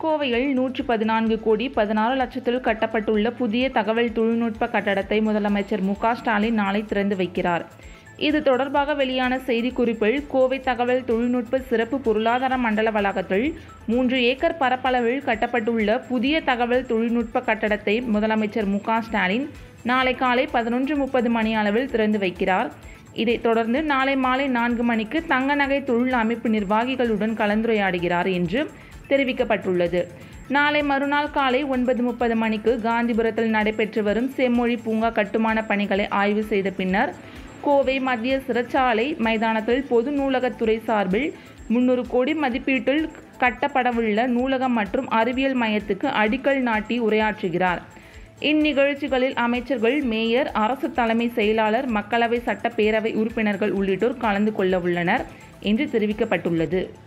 கோவையில் நூற்றி பதினான்கு கோடி பதினாறு லட்சத்தில் கட்டப்பட்டுள்ள புதிய தகவல் தொழில்நுட்ப கட்டடத்தை முதலமைச்சர் மு க ஸ்டாலின் நாளை திறந்து வைக்கிறார் இது தொடர்பாக வெளியான செய்திக்குறிப்பில் கோவை தகவல் தொழில்நுட்ப சிறப்பு பொருளாதார மண்டல வளாகத்தில் மூன்று ஏக்கர் பரப்பளவில் கட்டப்பட்டுள்ள புதிய தகவல் தொழில்நுட்ப கட்டடத்தை முதலமைச்சர் மு க ஸ்டாலின் நாளை காலை பதினொன்று முப்பது மணி அளவில் திறந்து வைக்கிறார் இதைத் தொடர்ந்து நாளை மாலை நான்கு மணிக்கு தங்க நகை தொழில் அமைப்பு நிர்வாகிகளுடன் கலந்துரையாடுகிறார் என்று தெரிவிக்கப்பட்டுள்ளது நாளை மறுநாள் காலை ஒன்பது முப்பது மணிக்கு காந்திபுரத்தில் நடைபெற்று வரும் செம்மொழி பூங்கா கட்டுமான பணிகளை ஆய்வு செய்த பின்னர் கோவை மத்திய சிறைச்சாலை மைதானத்தில் பொது நூலகத்துறை சார்பில் முன்னூறு கோடி மதிப்பீட்டில் கட்டப்படவுள்ள நூலகம் மற்றும் அறிவியல் மையத்துக்கு அடிக்கல் நாட்டி உரையாற்றுகிறார் இந்நிகழ்ச்சிகளில் அமைச்சர்கள் மேயர் அரசு தலைமை செயலாளர் மக்களவை சட்டப்பேரவை உறுப்பினர்கள் உள்ளிட்டோர் கலந்து கொள்ள உள்ளனர் என்று தெரிவிக்கப்பட்டுள்ளது